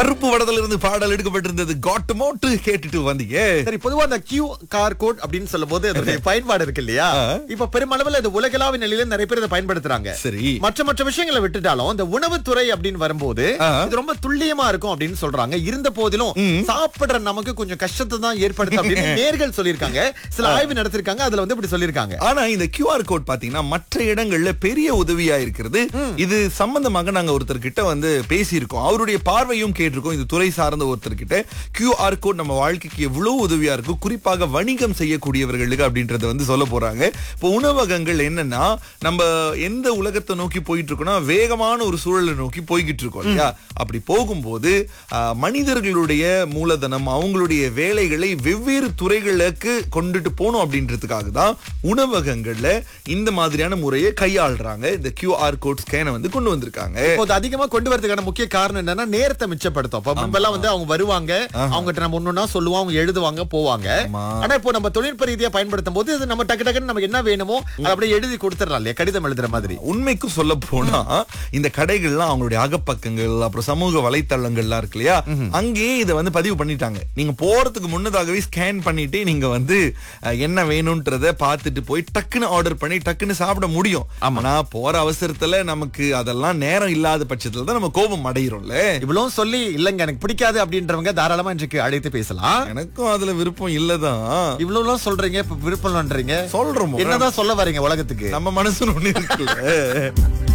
கருப்பு வடத்துல இருந்து பாடல் எடுக்கப்பட்டிருந்தது காட்டு மோட்டு கேட்டுட்டு வந்தீங்க சரி பொதுவா அந்த கியூ கார் கோட் அப்படின்னு சொல்லும் போது அதனுடைய பயன்பாடு இருக்கு இல்லையா இப்ப பெருமளவுல இது உலகளாவிய நிலையில நிறைய பேர் இதை பயன்படுத்துறாங்க சரி மற்ற மற்ற விஷயங்களை விட்டுட்டாலும் இந்த உணவுத்துறை அப்படின்னு வரும்போது ஆ. இது ரொம்ப துல்லியமா இருக்கும் அப்படின்னு சொல்றாங்க இருந்த போதிலும் சாப்பிடுற நமக்கு கொஞ்சம் கஷ்டத்தை தான் ஏற்படுத்து அப்படின்னு நேர்கள் சொல்லியிருக்காங்க சில ஆய்வு நடத்திருக்காங்க அதுல வந்து இப்படி சொல்லியிருக்காங்க ஆனா இந்த கியூஆர் கோட் பாத்தீங்கன்னா மற்ற இடங்கள்ல பெரிய உதவியா இருக்கிறது இது சம்பந்தமாக நாங்க ஒருத்தர் கிட்ட வந்து பேசியிருக்கோம் அவருடைய பார்வையும் கேட்டிருக்கோம் இது துறை சார்ந்த ஒருத்தர் கிட்ட கியூஆர் கோட் நம்ம வாழ்க்கைக்கு எவ்வளவு உதவியா இருக்கும் குறிப்பாக வணிகம் செய்யக்கூடியவர்களுக்கு அப்படின்றத வந்து சொல்ல போறாங்க இப்போ உணவகங்கள் என்னன்னா நம்ம எந்த உலகத்தை நோக்கி போயிட்டு இருக்கோம்னா வேகமான ஒரு சூழலை நோக்கி போய்கிட்டு இருக்கோம் இல்லையா அப்படி போகும்போது ஆஹ், மனிதர்களுடைய மூலதனம் அவங்களுடைய வேலைகளை வெவ்வேறு துறைகளுக்கு கொண்டுட்டு போகணும் அப்படின்றதுக்காக தான் உணவகங்கள்ல இந்த மாதிரியான முறையை கையாளுறாங்க இந்த கியூஆர் கோட் ஸ்கேனை வந்து கொண்டு வந்திருக்காங்க இப்போ அது அதிகமா கொண்டு வரதுக்கான முக்கிய காரணம் என்னன்னா நேரத்தை மிச்சப்படுத்தும் அப்ப முன்பெல்லாம் வந்து அவங்க வருவாங்க அவங்ககிட்ட நம்ம ஒண்ணுன்னா சொல்லுவோம் அவங்க எழுதுவாங்க போவாங்க ஆமா. ஆனா இப்போ நம்ம தொழில்நுட்ப ரீதியா பயன்படுத்தும் போது இது நம்ம டக்கு டக்குன்னு நமக்கு என்ன வேணுமோ அதை அப்படியே எழுதி கொடுத்துடலாம் இல்லையா கடிதம் எழுதுற மாதிரி உண்மைக்கு சொல்ல போனா இந்த கடைகள்லாம் அவங்களுடைய அகப்பக்கங்கள் அப்புறம் சமூக வலைத்தளங்கள்லாம் இருக்கு இல்லையா அங்கேயே இதை வந்து பதிவு பண்ணிட்டாங்க நீங்க போறதுக்கு முன்னதாகவே ஸ்கேன் பண்ணிட்டு நீங்க வந்து அஹ், என்ன வேணும்ன்றத பார்த்துட்டு போய் டக்குன்னு ஆர்டர் பண்ணி டக்குன்னு சாப்பிட முடியும் ஆனா போற அவசரத்துல நமக்கு அதெல்லாம் நேரம் இல்லாத பட்சத்துல தான் நம்ம கோபம் அடைகிறோம்ல இவ்வளவு சொல்லி இல்லங்க எனக்கு பிடிக்காது அப்படின்றவங்க தாராளமா இன்றைக்கு அழைத்து பேசலாம் எனக்கும் அதுல விருப்பம் இல்லதான் இவ்வளவு சொல்றீங்க இப்ப விருப்பம் பண்றீங்க சொல்றோம் என்னதான் சொல்ல வரீங்க உலகத்துக்கு நம்ம மனசுல ஒண்ணு இருக்குல்ல